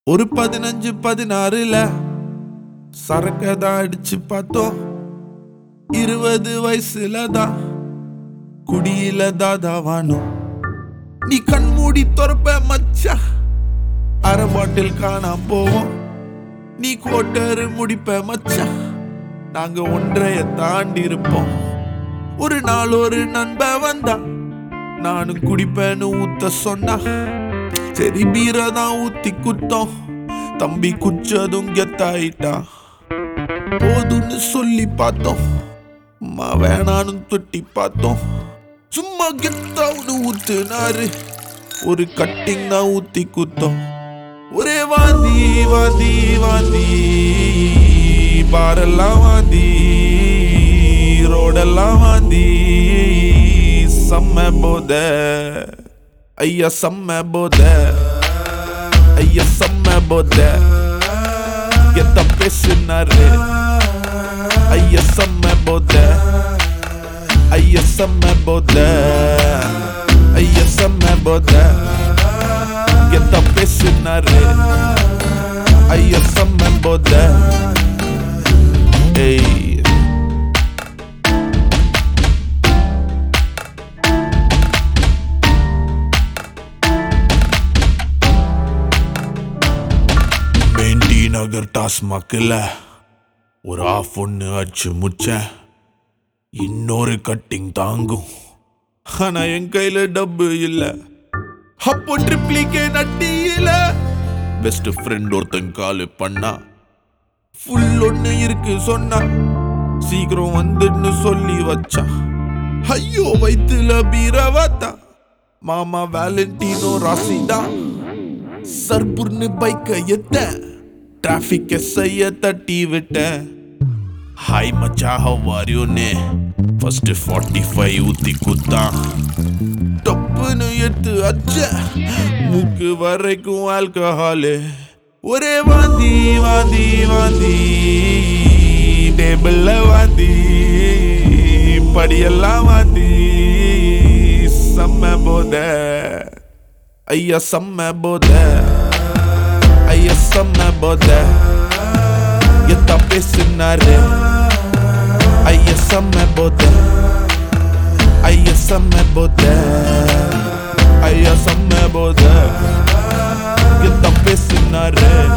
ஒரு பதினஞ்சு பதினாறுல சரக்கதான் அடிச்சு பார்த்தோம் இருபது வயசுல தான் குடியில தாதாவானோ நீ கண் மூடி துறப்ப மச்சா அரை பாட்டில் காணாம போவோம் நீ கோட்டரு முடிப்ப மச்சா நாங்க ஒன்றைய தாண்டி இருப்போம் ஒரு நாள் ஒரு நண்ப வந்தா நானும் குடிப்பேன்னு ஊத்த சொன்னா சரி பீரை தான் ஊத்தி குத்தோம் தம்பி குச்சதும் கெத்தாயிட்டா போதும்னு சொல்லி பார்த்தோம் அம்மா வேணான்னு தொட்டி பார்த்தோம் சும்மா கெத்தாவுன்னு ஊத்துனாரு ஒரு கட்டிங் தான் ஊத்தி குத்தோம் ஒரே வாந்தி வாந்தி வாந்தி பாரெல்லாம் வாந்தி ரோடெல்லாம் வாந்தி செம்ம போத ஐயா செம்ம போத ஐயா செம்ம போத எத்த பேசுனாரு ஐயா செம்ம போத ஐயா செம்ம போத ஐயா செம்ம போத எத்த பேசுனாரு ஐயா செம்ம போத ஏய் மெயின்டி நகர் டாஸ்மாக்கில் ஒரு ஆஃப் ஒன்று அடிச்சு முச்சேன் இன்னொரு கட்டிங் தாங்கும் ஆனா என் கையில டப்பு இல்ல அப்போ ட்ரிப்ளிகே நட்டியில பெஸ்ட் ஃப்ரெண்ட் ஒருத்தன் கால் பண்ணா ஃபுல் ஒண்ணு இருக்கு சொன்னா சீக்கிரம் வந்துன்னு சொல்லி வச்சா ஐயோ வயித்துல பீரவாத்தா மாமா வேலண்டினோ ராசிதா சர்புர்னு பைக்கை எத்த டிராஃபிக் எஸ்ஐய தட்டி விட்டேன் ஹாய் மச்சா ஹவ் ஆர் யூ நே ஃபர்ஸ்ட் 45 ஊத்தி குத்தான் டப்புன்னு எடுத்து அச்ச மூக்கு வரைக்கும் ஆல்கஹாலு ஒரே வாந்தி வாந்தி வாந்தி டேபிள்ல வாந்தி படியெல்லாம் வாந்தி செம்ம போத ஐயா செம்ம போத ஐயா செம்ம போத எத்தா பேசுனாரு ஐயா செம்ம போத ஐயா செம்ம போத ஐயா செம்ம போத எத்தா பேசுனாரு